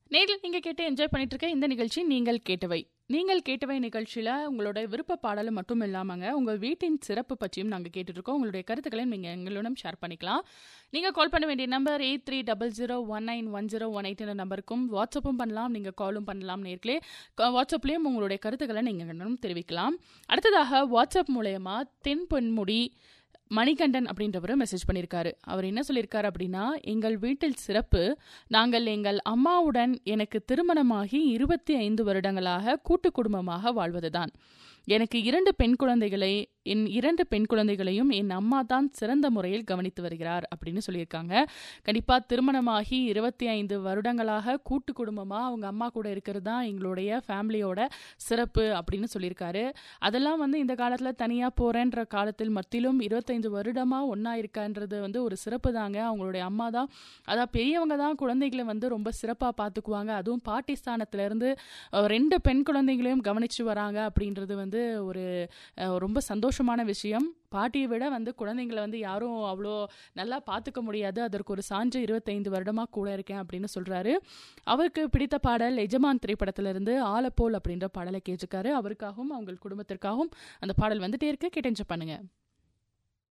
நேரில் நீங்கள் கேட்டு என்ஜாய் பண்ணிட்டு இருக்க இந்த நிகழ்ச்சி நீங்கள் கேட்டவை நீங்கள் கேட்டவை நிகழ்ச்சியில் உங்களோட விருப்ப பாடலும் மட்டும் இல்லாமங்க உங்கள் வீட்டின் சிறப்பு பற்றியும் நாங்கள் கேட்டுட்ருக்கோம் உங்களுடைய கருத்துக்களை நீங்கள் எங்களுடன் ஷேர் பண்ணிக்கலாம் நீங்கள் கால் பண்ண வேண்டிய number eight three double zero one nine one zero one eight நம்பருக்கும் வாட்ஸ்அப்பும் பண்ணலாம் நீங்கள் காலும் பண்ணலாம் நேர்களே க- வாட்ஸ்அப்லேயும் உங்களுடைய கருத்துக்களை நீங்கள் எங்களிடம் தெரிவிக்கலாம் அடுத்ததாக வாட்ஸ்அப் மூலயமா தென் பொன்முடி மணிகண்டன் அப்படின்றவர் மெசேஜ் பண்ணியிருக்காரு அவர் என்ன சொல்லியிருக்காரு அப்படின்னா எங்கள் வீட்டில் சிறப்பு நாங்கள் எங்கள் அம்மாவுடன் எனக்கு திருமணமாகி இருபத்தி ஐந்து வருடங்களாக கூட்டு குடும்பமாக வாழ்வதுதான் எனக்கு இரண்டு பெண் குழந்தைகளை என் இரண்டு பெண் குழந்தைகளையும் என் அம்மா தான் சிறந்த முறையில் கவனித்து வருகிறார் அப்படின்னு சொல்லியிருக்காங்க கண்டிப்பாக திருமணமாகி இருபத்தி ஐந்து வருடங்களாக கூட்டு குடும்பமாக அவங்க அம்மா கூட இருக்கிறது தான் எங்களுடைய ஃபேமிலியோட சிறப்பு அப்படின்னு சொல்லியிருக்காரு அதெல்லாம் வந்து இந்த காலத்தில் தனியாக போகிறேன்ற காலத்தில் மத்தியிலும் இருபத்தைந்து வருடமாக ஒன்றா இருக்கான்றது வந்து ஒரு சிறப்பு தாங்க அவங்களுடைய அம்மா தான் அதான் பெரியவங்க தான் குழந்தைகளை வந்து ரொம்ப சிறப்பாக பார்த்துக்குவாங்க அதுவும் பாட்டி ஸ்தானத்துலேருந்து ரெண்டு பெண் குழந்தைகளையும் கவனிச்சு வராங்க அப்படின்றது வந்து ஒரு அஹ், ரொம்ப சந்தோஷமான விஷயம் பாட்டியை விட வந்து குழந்தைங்களை வந்து யாரும் அவ்வளோ நல்லா பார்த்துக்க முடியாது அதற்கு ஒரு சான்று இருபத்தைந்து வருடமாக கூட இருக்கேன் அப்படின்னு சொல்கிறாரு அவருக்கு பிடித்த பாடல் எஜமான் திரைப்படத்திலிருந்து ஆலப்போல் அப்படின்ற பாடலை கேட்டிருக்காரு அவருக்காகவும் அவங்க குடும்பத்திற்காகவும் அந்த பாடல் வந்துட்டே இருக்கு கேட்டென்ஜ் பண்ணுங்க